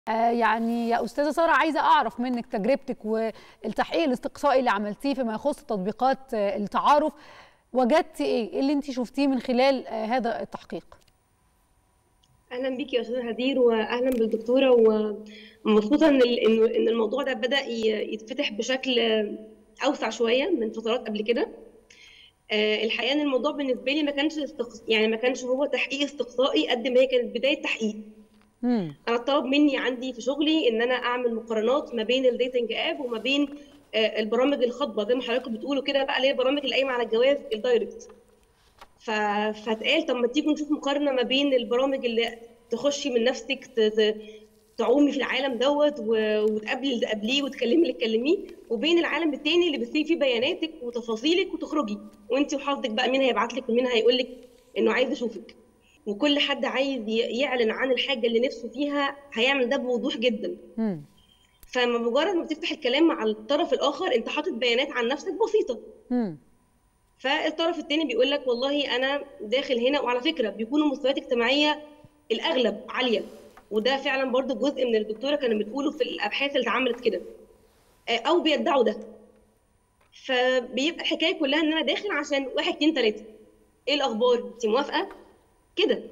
آه يعني يا استاذه ساره عايزه اعرف منك تجربتك والتحقيق الاستقصائي اللي عملتيه فيما يخص تطبيقات آه التعارف وجدتي ايه؟ ايه اللي انت شفتيه من خلال آه هذا التحقيق؟ اهلا بيكي يا استاذه هدير واهلا بالدكتوره ومبسوطه ان انه ان الموضوع ده بدا يتفتح بشكل اوسع شويه من فترات قبل كده الحقيقه ان الموضوع بالنسبه لي ما كانش استقص... يعني ما كانش هو تحقيق استقصائي قد ما هي كانت بدايه تحقيق مم. انا طلب مني عندي في شغلي ان انا اعمل مقارنات ما بين الديتنج اب وما بين البرامج الخاطبه زي ما حضراتكم بتقولوا كده بقى اللي هي البرامج اللي قايمه على الجواز الدايركت ف... فاتقال طب ما تيجوا نشوف مقارنه ما بين البرامج اللي تخشي من نفسك ت... تعومي في العالم دوت و... وتقابلي اللي تقابليه وتكلمي اللي تكلميه وبين العالم التاني اللي بتسيبي فيه بياناتك وتفاصيلك وتخرجي وانت وحظك بقى مين هيبعت لك ومين هيقول لك انه عايز يشوفك وكل حد عايز يعلن عن الحاجه اللي نفسه فيها هيعمل ده بوضوح جدا م. فما مجرد ما بتفتح الكلام مع الطرف الاخر انت حاطط بيانات عن نفسك بسيطه م. فالطرف الثاني بيقول لك والله انا داخل هنا وعلى فكره بيكونوا مستويات اجتماعيه الاغلب عاليه وده فعلا برضو جزء من الدكتوره كانوا بتقوله في الابحاث اللي اتعملت كده او بيدعوا ده فبيبقى الحكايه كلها ان انا داخل عشان واحد اتنين تلاته ايه الاخبار انت موافقه كده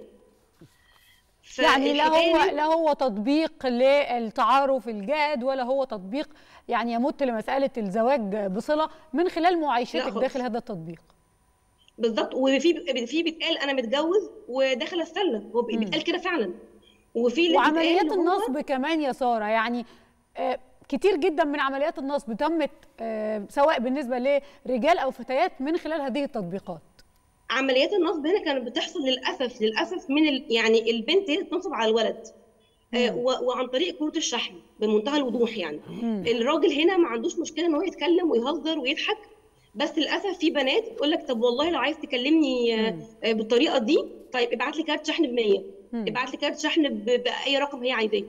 يعني لا هو لا هو تطبيق للتعارف الجاد ولا هو تطبيق يعني يمت لمساله الزواج بصله من خلال معايشتك داخل هذا التطبيق بالظبط وفي في بيتقال انا متجوز وداخل اتسلى هو بيتقال كده فعلا وفي وعمليات النصب هو... كمان يا ساره يعني آه كتير جدا من عمليات النصب تمت آه سواء بالنسبه لرجال او فتيات من خلال هذه التطبيقات عمليات النصب هنا كانت بتحصل للاسف للاسف من ال... يعني البنت هي بتنصب على الولد آه و... وعن طريق كروت الشحن بمنتهى الوضوح يعني مم. الراجل هنا ما عندوش مشكله ان هو يتكلم ويهزر ويضحك بس للاسف في بنات تقول لك طب والله لو عايز تكلمني مم. بالطريقه دي طيب ابعت لي كارت شحن ب 100 ابعت لي كارت شحن باي رقم هي عايزاه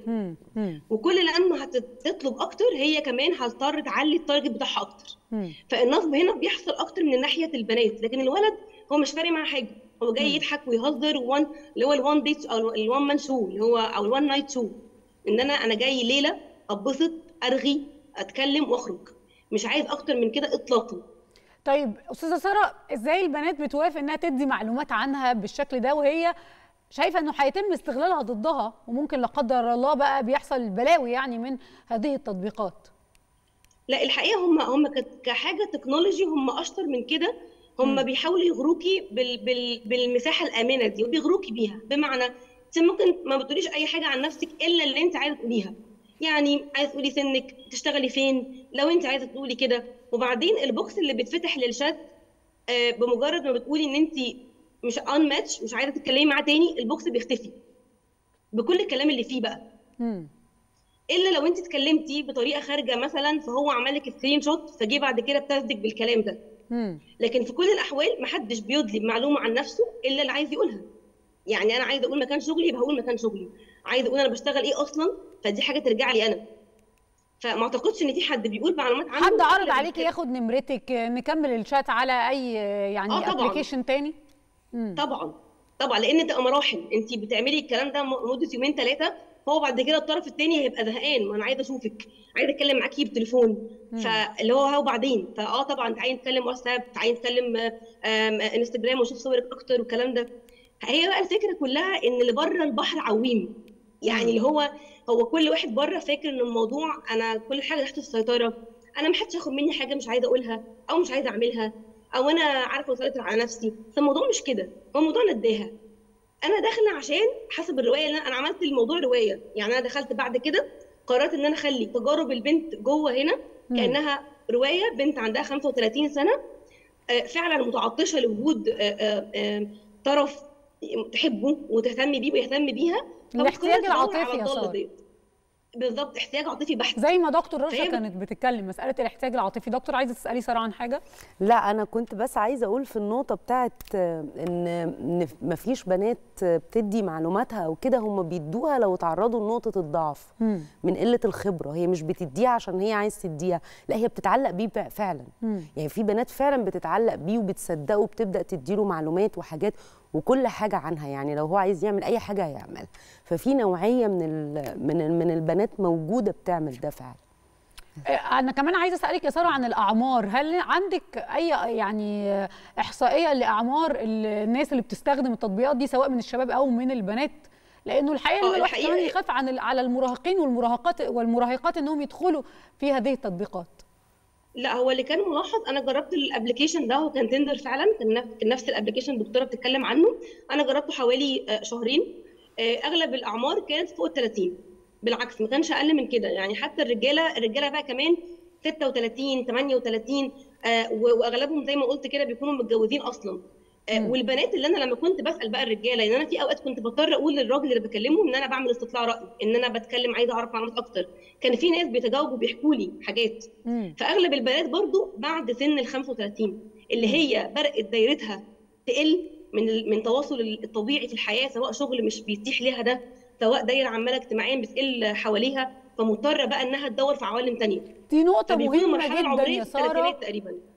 وكل لما هتطلب اكتر هي كمان هتضطر تعلي التارجت بتاعها اكتر مم. فالنصب هنا بيحصل اكتر من ناحيه البنات لكن الولد هو مش فارق معاه حاجه هو جاي يضحك ويهزر وان اللي هو الوان ديت او الوان مان شو اللي هو او الوان نايت شو ان انا انا جاي ليله اتبسط ارغي اتكلم واخرج مش عايز اكتر من كده اطلاقا طيب استاذه ساره ازاي البنات بتوافق انها تدي معلومات عنها بالشكل ده وهي شايفه انه هيتم استغلالها ضدها وممكن لا قدر الله بقى بيحصل بلاوي يعني من هذه التطبيقات لا الحقيقه هم هم كحاجه تكنولوجي هم اشطر من كده هم بيحاولوا يغروكي بال بال بالمساحه الامنه دي وبيغروكي بيها بمعنى انت ممكن ما بتقوليش اي حاجه عن نفسك الا اللي انت عايزه تقوليها يعني عايزه تقولي سنك تشتغلي فين لو انت عايزه تقولي كده وبعدين البوكس اللي بيتفتح للشات آه بمجرد ما بتقولي ان انت مش ان ماتش مش عايزه تتكلمي معاه تاني البوكس بيختفي بكل الكلام اللي فيه بقى مم. الا لو انت اتكلمتي بطريقه خارجه مثلا فهو عمل لك سكرين شوت فجه بعد كده بتصدق بالكلام ده مم. لكن في كل الاحوال محدش بيدلي معلومه عن نفسه الا اللي عايز يقولها يعني انا عايزه اقول مكان شغلي يبقى هقول مكان شغلي عايزه اقول انا بشتغل ايه اصلا فدي حاجه ترجع لي انا فما اعتقدش ان في حد بيقول معلومات عنه حد عرض عليكي ياخد نمرتك نكمل الشات على اي يعني آه ابلكيشن تاني مم. طبعا طبعا لان تبقى مراحل انت بتعملي الكلام ده مده يومين ثلاثه هو بعد كده الطرف الثاني هيبقى زهقان ما انا عايزه اشوفك عايزه اتكلم معاكي بالتليفون فاللي هو هو بعدين فاه طبعا تعالي نتكلم واتساب تعالي نتكلم انستجرام واشوف صورك اكتر والكلام ده هي بقى الفكره كلها ان اللي بره البحر عويم يعني اللي هو هو كل واحد بره فاكر ان الموضوع انا كل حاجه تحت السيطره انا ما حدش ياخد مني حاجه مش عايزه اقولها او مش عايزه اعملها او انا عارفه اسيطر على نفسي فالموضوع مش كده هو موضوع نداها انا داخله عشان حسب الروايه اللي انا عملت الموضوع روايه يعني انا دخلت بعد كده قررت ان انا اخلي تجارب البنت جوه هنا كانها روايه بنت عندها 35 سنه فعلا متعطشه لوجود طرف تحبه وتهتم بيه ويهتم بيها الاحتياج العاطفي يا ساره بالظبط احتياج عاطفي بحت زي ما دكتور رشا كانت بتتكلم مساله الاحتياج العاطفي دكتور عايزه تسالي ساره عن حاجه لا انا كنت بس عايزه اقول في النقطه بتاعت ان ما فيش بنات بتدي معلوماتها او كده هم بيدوها لو اتعرضوا لنقطه الضعف مم. من قله الخبره هي مش بتديها عشان هي عايز تديها لا هي بتتعلق بيه فعلا مم. يعني في بنات فعلا بتتعلق بيه وبتصدقه وبتبدا تديله معلومات وحاجات وكل حاجه عنها يعني لو هو عايز يعمل اي حاجه هيعملها ففي نوعيه من ال- من ال- من البنات موجوده بتعمل ده فعلا انا كمان عايزه اسالك يا ساره عن الاعمار هل عندك اي يعني احصائيه لاعمار الناس اللي بتستخدم التطبيقات دي سواء من الشباب او من البنات لانه الحقيقه آه، إن الواحد الحقيقة- كمان يخاف عن ال- على المراهقين والمراهقات والمراهقات انهم يدخلوا في هذه التطبيقات لا هو اللي كان ملاحظ انا جربت الابلكيشن ده وكان تندر فعلا كان نفس- كان نفس الابلكيشن الدكتوره بتتكلم عنه انا جربته حوالي آه، شهرين آه، اغلب الاعمار كانت فوق ال 30 بالعكس ما كانش اقل من كده يعني حتى الرجاله الرجاله بقى كمان 36 38 آه، و- واغلبهم زي ما قلت كده بيكونوا متجوزين اصلا آه، مم. والبنات اللي انا لما كنت بسال بقى الرجاله ان انا في اوقات كنت بضطر اقول للراجل اللي بكلمه ان انا بعمل استطلاع راي ان انا بتكلم عايزه اعرف معلومات اكتر كان في ناس بيتجاوبوا بيحكوا لي حاجات مم. فاغلب البنات برضو بعد سن ال 35 اللي هي بدات دايرتها تقل من ال- من تواصل الطبيعي في الحياه سواء شغل مش بيتيح ليها ده سواء دايره عماله اجتماعيا بتقل حواليها فمضطره بقى انها تدور في عوالم تانية دي نقطه فبيكونوا مهمه المرحله جدا العمريه يا في ساره الثلاثينات تقريبا